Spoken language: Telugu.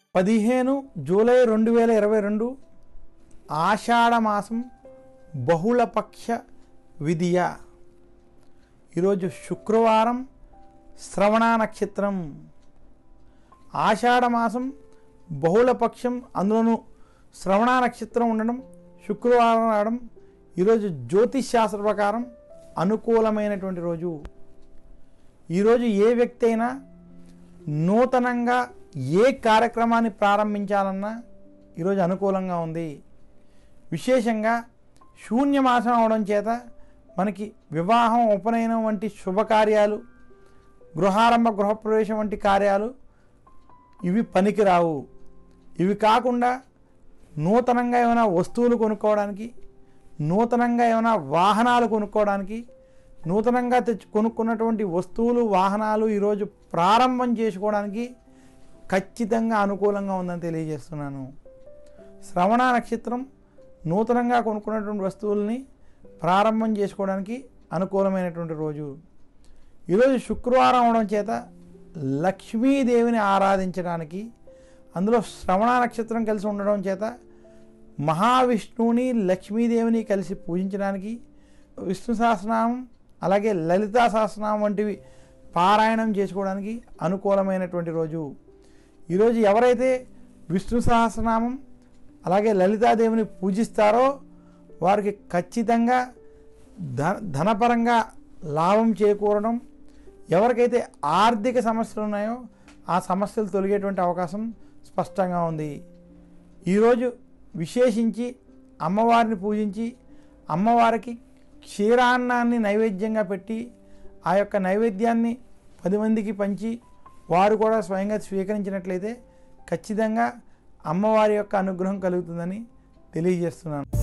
పదిహేను జూలై రెండు వేల ఇరవై రెండు ఆషాఢ మాసం బహుళపక్ష విధియ ఈరోజు శుక్రవారం శ్రవణ నక్షత్రం ఆషాఢ మాసం బహుళపక్షం అందులోనూ శ్రవణ నక్షత్రం ఉండడం శుక్రవారం రావడం ఈరోజు జ్యోతిష్ శాస్త్ర ప్రకారం అనుకూలమైనటువంటి రోజు ఈరోజు ఏ వ్యక్తి అయినా నూతనంగా ఏ కార్యక్రమాన్ని ప్రారంభించాలన్నా ఈరోజు అనుకూలంగా ఉంది విశేషంగా శూన్యమాసం అవడం చేత మనకి వివాహం ఉపనయనం వంటి శుభకార్యాలు గృహారంభ గృహప్రవేశం వంటి కార్యాలు ఇవి పనికిరావు ఇవి కాకుండా నూతనంగా ఏమైనా వస్తువులు కొనుక్కోవడానికి నూతనంగా ఏమైనా వాహనాలు కొనుక్కోవడానికి నూతనంగా తెచ్చి కొనుక్కున్నటువంటి వస్తువులు వాహనాలు ఈరోజు ప్రారంభం చేసుకోవడానికి ఖచ్చితంగా అనుకూలంగా ఉందని తెలియజేస్తున్నాను శ్రవణ నక్షత్రం నూతనంగా కొనుక్కున్నటువంటి వస్తువుల్ని ప్రారంభం చేసుకోవడానికి అనుకూలమైనటువంటి రోజు ఈరోజు శుక్రవారం అవడం చేత లక్ష్మీదేవిని ఆరాధించడానికి అందులో శ్రవణ నక్షత్రం కలిసి ఉండడం చేత మహావిష్ణువుని లక్ష్మీదేవిని కలిసి పూజించడానికి విష్ణు సహస్రనామం అలాగే లలితా సహస్రనామం వంటివి పారాయణం చేసుకోవడానికి అనుకూలమైనటువంటి రోజు ఈరోజు ఎవరైతే విష్ణు సహస్రనామం అలాగే లలితాదేవిని పూజిస్తారో వారికి ఖచ్చితంగా ధన ధనపరంగా లాభం చేకూరడం ఎవరికైతే ఆర్థిక సమస్యలు ఉన్నాయో ఆ సమస్యలు తొలగేటువంటి అవకాశం స్పష్టంగా ఉంది ఈరోజు విశేషించి అమ్మవారిని పూజించి అమ్మవారికి క్షీరాన్నాన్ని నైవేద్యంగా పెట్టి ఆ యొక్క నైవేద్యాన్ని పది మందికి పంచి వారు కూడా స్వయంగా స్వీకరించినట్లయితే ఖచ్చితంగా అమ్మవారి యొక్క అనుగ్రహం కలుగుతుందని తెలియజేస్తున్నాను